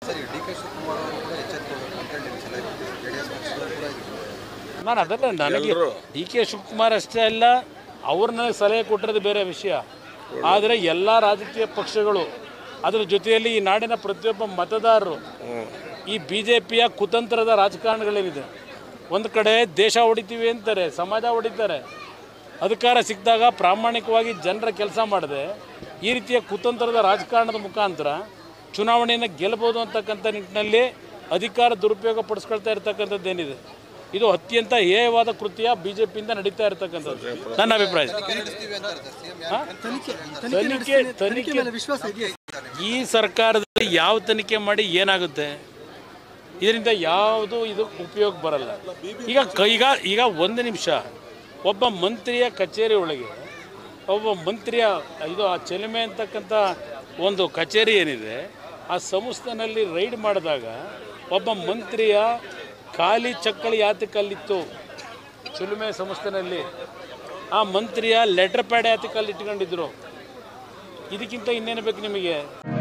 ಸರಿ D K Shivakumar ಅವರು ಕೂಡ ಎಚ್ಚೆತ್ತುಕೊಳ್ಬೇಕು ಅಂತೇಳಿ ನಿಮ್ಮ ಸಲಹೆ ಜೆ ಡಿ ಎಸ್ ಪಕ್ಷದವರು ಕೂಡ ಇದ್ರು ನಾನು ಅದಲ್ಲ ನನಗೆ ಡಿ ಕೆ ಶಿವಕುಮಾರ್ ಅಷ್ಟೇ ಅಲ್ಲ ಅವ್ರು ನನಗೆ ಸಲಹೆ ಕೊಟ್ಟಿರೋದು ಬೇರೆ ವಿಷಯ ಆದರೆ ಎಲ್ಲ ರಾಜಕೀಯ ಪಕ್ಷಗಳು ಅದರ ಜೊತೆಯಲ್ಲಿ ಈ ನಾಡಿನ ಪ್ರತಿಯೊಬ್ಬ ಮತದಾರರು ಈ ಬಿ ಜೆ ಪಿಯ ಕುತಂತ್ರದ ರಾಜಕಾರಣಗಳೇನಿದೆ ಒಂದು ಕಡೆ ದೇಶ ಹೊಡಿತೀವಿ ಅಂತಾರೆ ಸಮಾಜ ಹೊಡಿತಾರೆ ಅಧಿಕಾರ ಸಿಕ್ಕಿದಾಗ ಪ್ರಾಮಾಣಿಕವಾಗಿ ಜನರ ಕೆಲಸ ಮಾಡದೆ ಈ ರೀತಿಯ ಕುತಂತ್ರದ ರಾಜಕಾರಣದ ಮುಖಾಂತರ ಚುನಾವಣೆಯನ್ನು ಗೆಲ್ಲಬಹುದು ಅಂತಕ್ಕಂಥ ನಿಟ್ಟಿನಲ್ಲಿ ಅಧಿಕಾರ ದುರುಪಯೋಗ ಪಡಿಸ್ಕೊಳ್ತಾ ಇರ್ತಕ್ಕಂಥದ್ದೇನಿದೆ ಇದು ಅತ್ಯಂತ ಹೇಯವಾದ ಕೃತ್ಯ ಬಿ ಜೆ ಪಿಯಿಂದ ನಡೀತಾ ಇರತಕ್ಕಂಥದ್ದು ನನ್ನ ಅಭಿಪ್ರಾಯ ನಡೆಸ್ತೀವಿ ಅಂತಾರೆ ಸರ್ ಸಿಎಂ ಹಾ? ತನಿಖೆ ತನಿಖೆ ವಿಶ್ವಾಸ ಇದೆಯಾ ಈ ಸರ್ಕಾರದಲ್ಲಿ ಯಾವ ತನಿಖೆ ಮಾಡಿ ಏನಾಗುತ್ತೆ ಇದರಿಂದ ಯಾವುದು ಇದು ಉಪಯೋಗ ಬರಲ್ಲ ಈಗ ಕ- ಈಗ ಈಗ ಒಂದು ನಿಮಿಷ ಒಬ್ಬ ಮಂತ್ರಿಯ ಕಚೇರಿ ಒಳಗೆ ಒಬ್ಬ ಮಂತ್ರಿಯ ಇದು ಆ ಚೆಲುಮೆ ಅಂತಕ್ಕಂಥ ಒಂದು ಕಚೇರಿ ಏನಿದೆ ಆ ಸಂಸ್ಥೆನಲ್ಲಿ ರೈಡ್ ಮಾಡಿದಾಗ ಒಬ್ಬ ಮಂತ್ರಿಯ ಖಾಲಿ ಚಕ್ಕಳಿ ಯಾತಕಲ್ಲಿತ್ತು ಚಿಲುಮೆ ಸಂಸ್ಥೆನಲ್ಲಿ ಆ ಮಂತ್ರಿಯ ಲೆಟರ್ ಪ್ಯಾಡ್ ಯಾತಕಲ್ಲಿ ಇಟ್ಕೊಂಡಿದ್ರು ಇದಕ್ಕಿಂತ ಇನ್ನೇನು ಬೇಕು ನಿಮಗೆ